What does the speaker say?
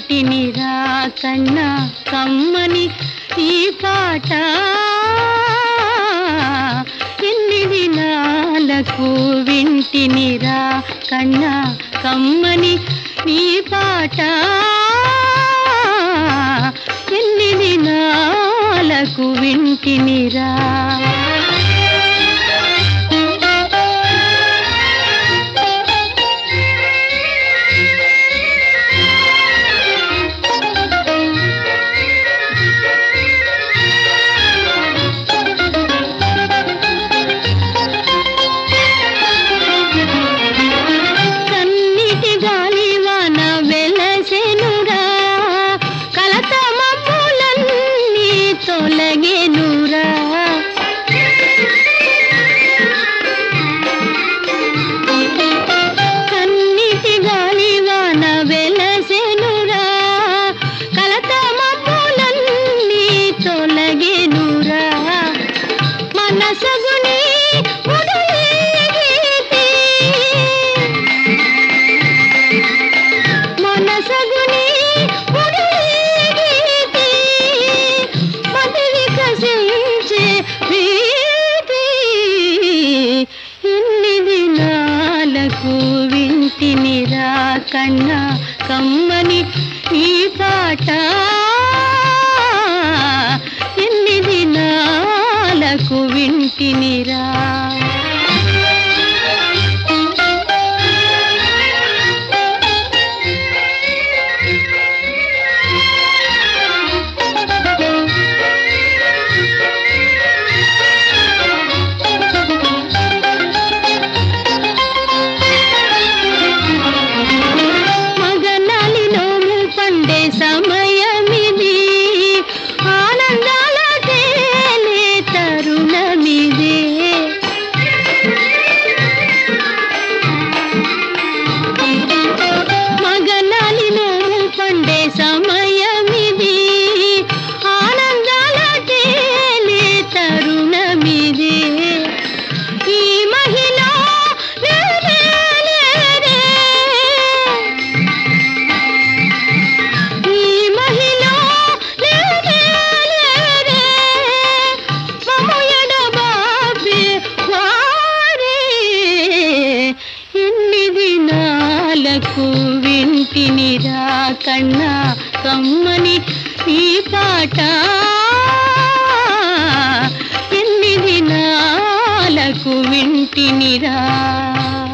వింటినిరా కన్నా కమ్మని ఈ పాట ఎన్ని దినాలకు వింటినిరా కన్నా కమ్మని నీ పాట ఎన్ని దినాలకు వింటినిరా కన్నిటి గాలివాన వెలసెనురా కలత మమ్ములన్నీ తొలగెనురా కన్నిటి గాలివాన వెలసెనురా కలత మమ్ములన్నీ తొలగెనురా మనసగుని ఉడులేగితే మనసగుని ఉడులేగితే మతి వికసించే ప్రీతి ఇన్ని దినాలకు వింటినిరా కన్నా కమ్మని ఈ పాట ఎన్ని దినాలకు వింటినిరా మగనాలి నోము పండే సమయమిది ఆనందాల తేలే తరుణమిదే మగనాలి నోము పండే సమయమిది ఆనందాల తేలే తరుణమిదే ఈ మహిళ లేరే లేరే ఈ మహిళ లేరే లేరే మమ్ము ఎడబాపే వారే ఎన్ని దినాలకు వింటినిరా కన్నా కమ్మని ఈ పాట ఎన్ని దినాలకు వింటినిరా